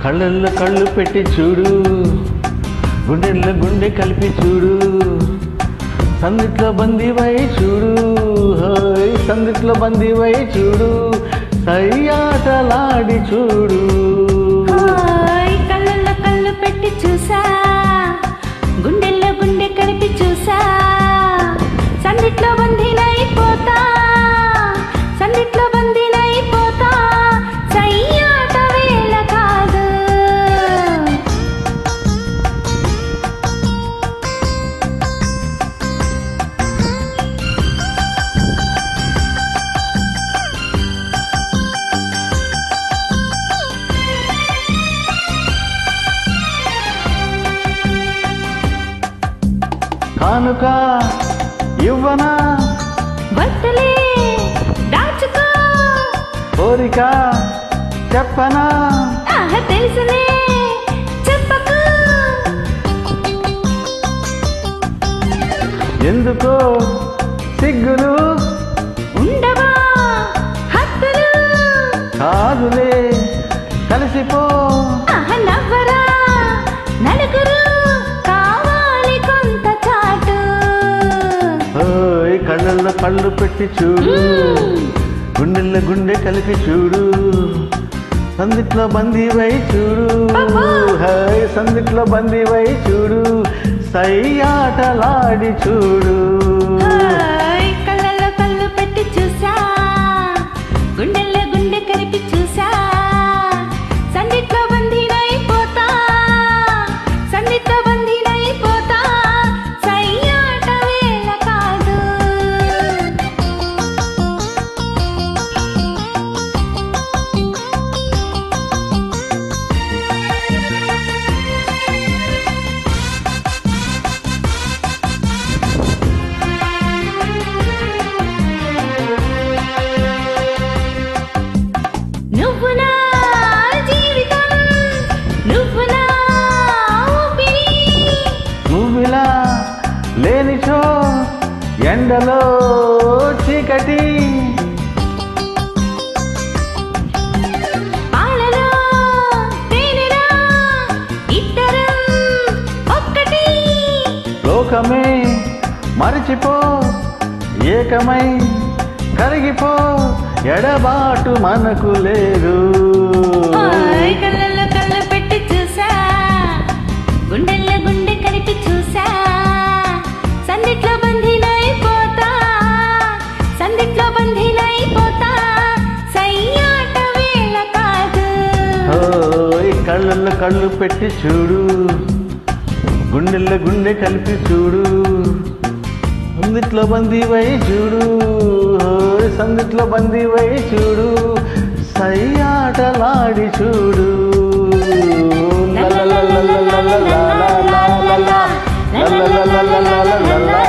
కళ్ళల్లో కళ్ళు పెట్టి చూడు గుండెల్లో గుండె కలిపి చూడు సందిట్లో బందీవై చూడు హోయ్ సందిట్లో బందీవై చూడు సయ్యాటలాడి చూడు హాయ్ కళ్ళల్లో కళ్ళు పెట్టి చూసా గుండెల్లో గుండె కలిపి చూసా సందిట్లో బందీనైపోతా సందిట్లో బందీనైపోతా సయ్యాట వేళ కాదు కానుక ఇవ్వనా వద్దులే దాచుకో కోరిక చెప్పనా ఆహ తెలుసులే చెప్పకు ఎందుకో సిగ్గులు ఉండవా హద్దులు కాదులే కలిసిపో ఆహ నవ్వరా నలుగురు కావాలి కొంత చాటు ఓయ్ కళ్ళల్లో కళ్ళు పెట్టి చూడు గుండెల్లో గుండె కలిపి చూడు సందిట్లో బందీవై చూడు అబ్బా. హాయ్ సందిట్లో బందీవై చూడు సయ్యాటలాడి చూడు హాయ్ కళ్ళల్లో కళ్ళు పెట్టి చూసా గుండెల్లో గుండె కలిపి చూసా సందిట్లో బందీనైపోతా సందిట్లో బందీనైపోతా సయ్యాట వేళ కాదు నువ్వు నా జీవితం నువ్వు నా ఊపిరి నువ్విలా లేనిచో ఎండలో చీకటి పాలలో తేనెలా ఇద్దరం ఒక్కటి లోకమే మరిచిపో ఏకమై కరిగిపో ఎడబాటు మనకు లేదు హాయ్ కళ్ళల్లో కళ్ళు పెట్టి చూసా గుండెల్లో గుండె కలిపి చూసా సందిట్లో బంధీనైపోతా సందిట్లో బంధీనైపోతా సయ్యాట వేళ కాదు ఓయ్ కళ్ళల్లో కళ్ళు పెట్టి చూడు గుండెల్లో గుండె కలిపి చూడు సందిట్లో బందీవై చూడు ఓయ్ సందిట్లో బందీవై చూడు సయ్యాటలాడి చూడు లా లా లా లా లా లా లా లా లా లా లా లా లా లా లా లా లా